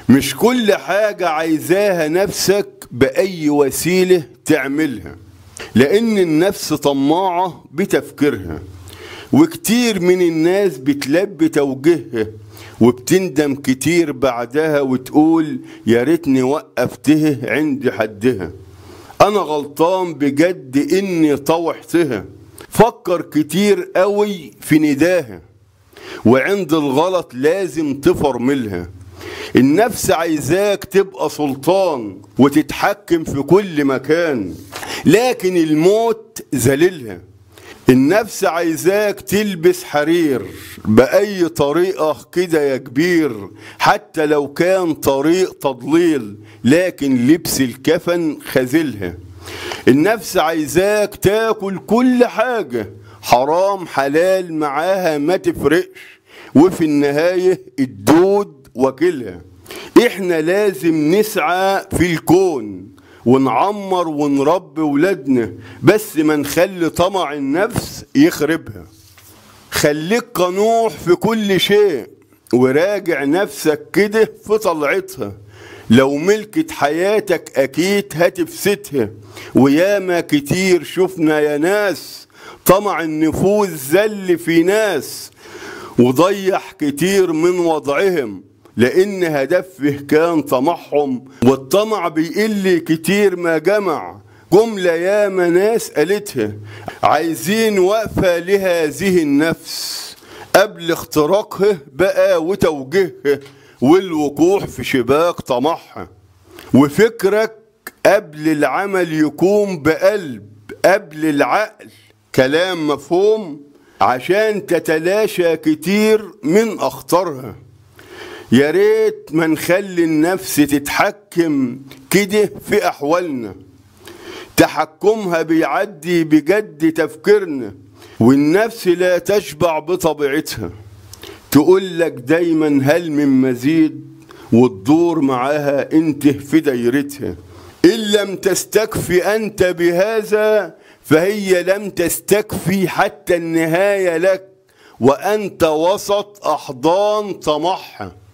مش كل حاجة عايزاها نفسك بأي وسيلة تعملها لأن النفس طماعة بتفكيرها وكتير من الناس بتلبي توجيهها وبتندم كتير بعدها وتقول يا ريتني وقفته عند حدها انا غلطان بجد اني طوحتها فكر كتير قوي في نداها وعند الغلط لازم تفرملها النفس عايزاك تبقى سلطان وتتحكم في كل مكان لكن الموت ذليلها النفس عايزاك تلبس حرير بأي طريقة كده يا كبير حتى لو كان طريق تضليل لكن لبس الكفن خذلها النفس عايزاك تاكل كل حاجة حرام حلال معاها ما تفرقش وفي النهاية الدود وكلها احنا لازم نسعى في الكون ونعمر ونربي ولادنا بس ما نخلي طمع النفس يخربها خليك قنوع في كل شيء وراجع نفسك كده في طلعتها لو ملكت حياتك اكيد هتفسدها وياما كتير شفنا يا ناس طمع النفوذ زل في ناس وضيح كتير من وضعهم لان هدفه كان طمعهم والطمع بيقل كتير ما جمع جملة ياما ناس قالتها عايزين وقفة لهذه النفس قبل اختراقها بقى وتوجيهها والوقوع في شباك طمعها وفكرك قبل العمل يكون بقلب قبل العقل كلام مفهوم عشان تتلاشى كتير من اخطارها يا ريت ما نخلي النفس تتحكم كده في احوالنا تحكمها بيعدي بجد تفكيرنا والنفس لا تشبع بطبيعتها تقول لك دايما هل من مزيد وتدور معاها انت في دايرتها ان لم تستكفي انت بهذا فهي لم تستكفي حتى النهايه لك وانت وسط احضان طمعها